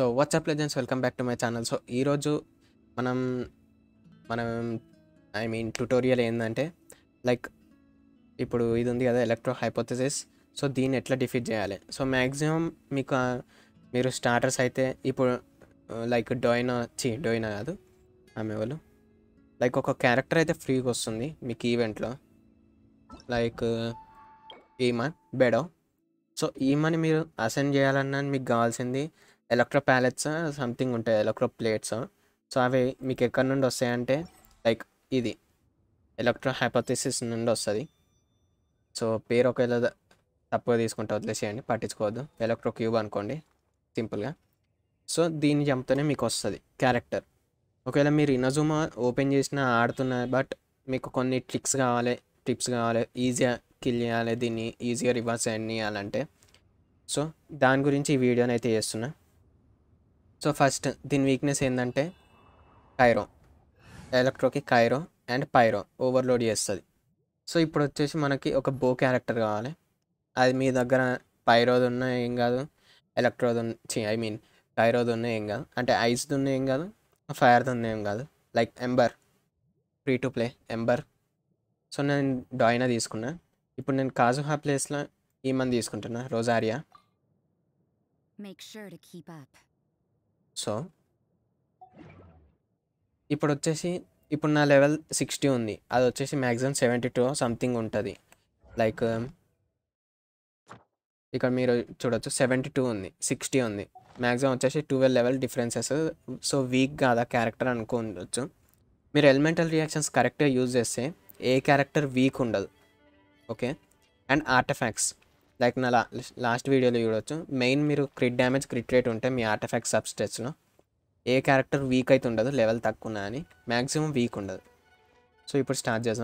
So what's up legends welcome back to my channel so ఈరోజు మనం మనం ఐ మీన్ ట్యూటోరియల్ ఏంటంటే లైక్ ఇప్పుడు ఇది ఉంది కదా ఎలక్ట్రో హైపోథసిస్ సో దీన్ని ఎట్లా డిఫీట్ చేయాలి సో మ్యాక్సిమం మీకు ఆ, మీరు స్టార్టర్స్ అయితే ఇప్పుడు లైక్ డోయినా చి డోయినా కాదు ఆమె వాళ్ళు లైక్ ఒక క్యారెక్టర్ అయితే ఫ్రీగా వస్తుంది మీకు ఈవెంట్లో లైక్ ఈమన్ బెడో సో ఈమని మీరు అసెండ్ చేయాలన్నా మీకు కావాల్సింది ఎలక్ట్రో ప్యాలెట్స్ సంథింగ్ ఉంటాయి ఎలక్ట్రో ప్లేట్స్ సో అవి మీకు ఎక్కడి నుండి వస్తాయంటే లైక్ ఇది ఎలక్ట్రో హైపోథిసిస్ నుండి వస్తుంది సో పేరు ఒకవేళ ద- తప్పుగా తీసుకుంటే వదిలేసేయండి పట్టించుకోవద్దు ఎలక్ట్రో క్యూబ్ అనుకోండి సింపుల్గా సో దీన్ని చంపుతూనే మీకు వస్తుంది క్యారెక్టర్ ఒకవేళ మీరు ఇనజుమా ఓపెన్ చేసినా ఆడుతున్నా బట్ మీకు కొన్ని ట్రిక్స్ కావాలి టిప్స్ కావాలి ఈజీగా కిల్ చేయాలి దీన్ని ఈజీగా రివర్స్ చేయాలంటే సో దాని గురించి ఈ వీడియోని అయితే చేస్తున్నా సో ఫస్ట్ దీని వీక్నెస్ ఏంటంటే కైరో ఎలక్ట్రోకి కైరో అండ్ పైరో ఓవర్లోడ్ చేస్తుంది సో ఇప్పుడు వచ్చేసి మనకి ఒక బో క్యారెక్టర్ కావాలి అది మీ దగ్గర పైరోది ఉన్నా ఏం కాదు ఎలక్ట్రోది ఉన్న ఐ మీన్ కైరోది ఉన్నా ఏం కాదు అంటే ఐస్ది ఉన్నా ఏం కాదు ఫైర్ది ఉన్నా ఏం కాదు like Amber free to play Amber so నేను డాయినా తీసుకున్నా ఇప్పుడు నేను కాజుహా ప్లేస్లో ఈ మంది తీసుకుంటున్నా Rosaria Make sure to keep up. So ఇప్పుడు వచ్చేసి ఇప్పుడు నా లెవెల్ సిక్స్టీ ఉంది అది వచ్చేసి మ్యాక్సిమం సెవెంటీ టూ సంథింగ్ ఉంటుంది లైక్ ఇక్కడ మీరు చూడొచ్చు సెవెంటీ టూ ఉంది సిక్స్టీ ఉంది మ్యాక్సిమం వచ్చేసి twelve level differences so weak కాదా క్యారెక్టర్ అనుకోవచ్చు మీరు ఎలిమెంటల్ రియాక్షన్స్ కరెక్ట్గా యూజ్ చేస్తే ఏ క్యారెక్టర్ వీక్ ఉండదు ఓకే అండ్ ఆర్టిఫాక్ట్స్ లైక్ నా లా లాస్ట్ వీడియోలో చూడొచ్చు మెయిన్ మీరు క్రిట్ డ్యామేజ్ క్రిట్ రేట్ ఉంటే మీ ఆర్టిఫాక్ట్ సబ్స్టెట్స్లో ఏ క్యారెక్టర్ వీక్ అయితే ఉండదు లెవెల్ తక్కువ ఉన్నా అని మ్యాక్సిమం వీక్ ఉండదు సో ఇప్పుడు స్టార్ట్ చేద్దాం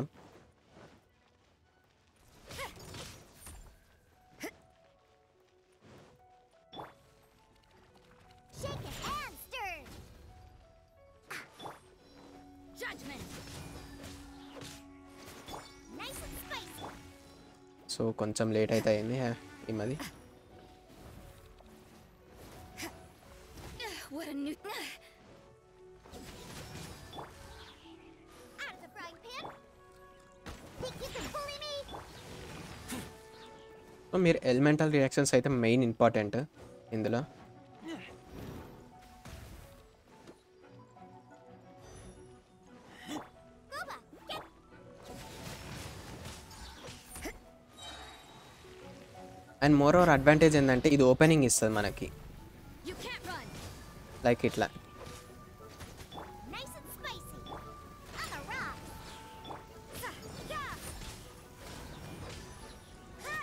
Shake a hand, stir. Judgment! Nice and spicy. So కొంచెం లేట్ అయితే అయింది హా, ఈ మది What a new. Out of the frying pan. Think you can bully me? So మీరు ఎలిమెంటల్ రియాక్షన్స్ అయితే మెయిన్ ఇంపార్టెంట్ ఇందులో Booba, get and moreover advantage ఏంటంటే ఇది ఓపెనింగ్ ఇస్తుంది మనకి You can't run! లైక్ ఇట్లా nice and spicy. On the rock. Sa- ya. Ha.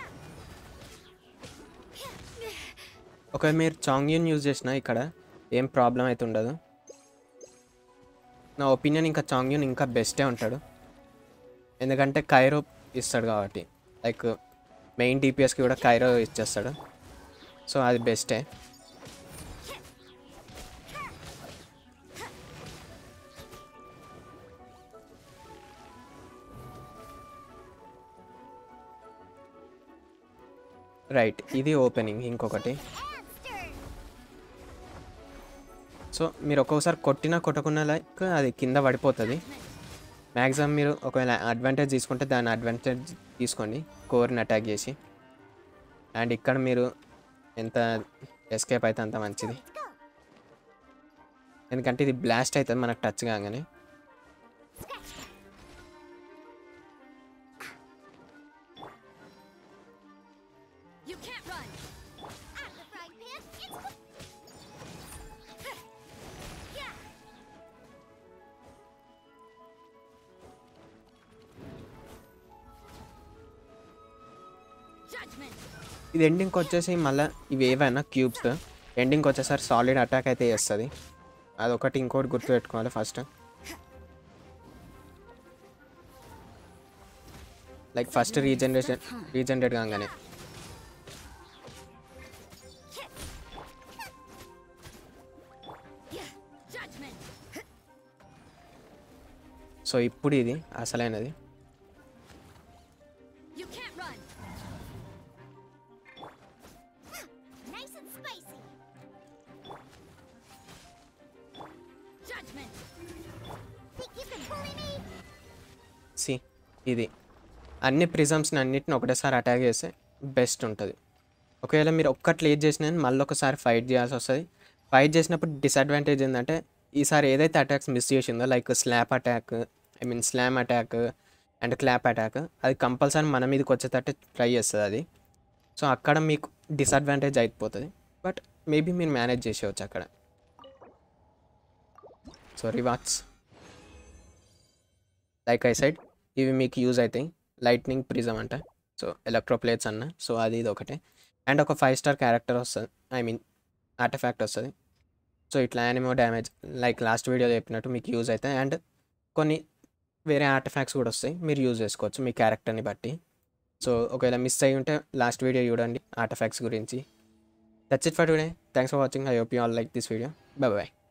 ఒకవేళ మీరు చాంగ్యూన్ యూజ్ చేసినా ఇక్కడ ఏం ప్రాబ్లం అయితే ఉండదు నా ఒపీనియన్ ఇంకా చాంగ్యూన్ ఇంకా బెస్టే ఉంటాడు ఎందుకంటే కైరో ఇస్తాడు కాబట్టి లైక్ మెయిన్ డిపిఎస్కి కూడా కైరో ఇచ్చేస్తాడు సో అది బెస్టే రైట్ ఇది ఓపెనింగ్ ఇంకొకటి And stir. సో మీరు ఒక్కొక్కసారి కొట్టినా కొట్టకున్నా లైక్ అది కింద పడిపోతుంది మ్యాక్సిమం మీరు ఒకవేళ అడ్వాంటేజ్ తీసుకుంటే దాని అడ్వాంటేజ్ తీసుకోండి కోర్ని అటాక్ చేసి అండ్ ఇక్కడ మీరు ఎంత ఎస్కేప్ అయితే అంత మంచిది Let's go. ఎందుకంటే ఇది బ్లాస్ట్ అవుతుంది మనకు టచ్ కాగానే Scratch that. You can't run! Out of the frying pan. It's. Yeah. Judgment! ఇది ఎండింగ్కి వచ్చేసి మళ్ళీ ఇవి ఏవైనా క్యూబ్స్ ఎండింగ్కి వచ్చేసరి సాలిడ్ అటాక్ అయితే చేస్తుంది అదొకటి ఇంకోటి గుర్తుపెట్టుకోవాలి first like first regeneration regenerate కాగానే Yeah! Judgment! సో ఇప్పుడు ఇది అసలైనది You can't run! Nice and spicy. ఇది అన్ని ప్రిజమ్స్ని అన్నిటిని ఒకటేసారి అటాక్ చేస్తే బెస్ట్ ఉంటుంది ఒకవేళ మీరు ఒక్కటి లేట్ చేసినా మళ్ళీ ఒకసారి ఫైట్ చేయాల్సి వస్తుంది ఫైట్ చేసినప్పుడు డిసడ్వాంటేజ్ ఏంటంటే ఈసారి ఏదైతే అటాక్స్ మిస్ చేసిందో like slap attack I mean slam attack and clap attack అది కంపల్సరీ మన మీదకి వచ్చేటట్టు ట్రై చేస్తుంది అది సో అక్కడ మీకు డిసడ్వాంటేజ్ అయిపోతుంది బట్ మేబీ మీరు మేనేజ్ చేసేవచ్చు అక్కడ సో రివార్డ్స్ లైక్ ఐ సైడ్ ఇవి మీకు యూజ్ అవుతాయి లైట్నింగ్ ప్రిజమ్ అంట సో ఎలక్ట్రోప్లేట్స్ అన్న సో అది ఇది ఒకటే అండ్ ఒక ఫైవ్ స్టార్ క్యారెక్టర్ వస్తుంది ఐ మీన్ ఆర్టిఫాక్ట్ వస్తుంది సో ఇట్లా యానిమో డ్యామేజ్ లైక్ లాస్ట్ వీడియోలో చెప్పినట్టు మీకు యూజ్ అవుతాయి అండ్ కొన్ని వేరే ఆర్టిఫాక్ట్స్ కూడా వస్తాయి మీరు యూజ్ చేసుకోవచ్చు మీ క్యారెక్టర్ని బట్టి సో ఒకవేళ మిస్ అయ్యి ఉంటే లాస్ట్ వీడియో చూడండి ఆర్టిఫాక్ట్స్ గురించి that's it for today thanks for watching I hope you all like this video bye bye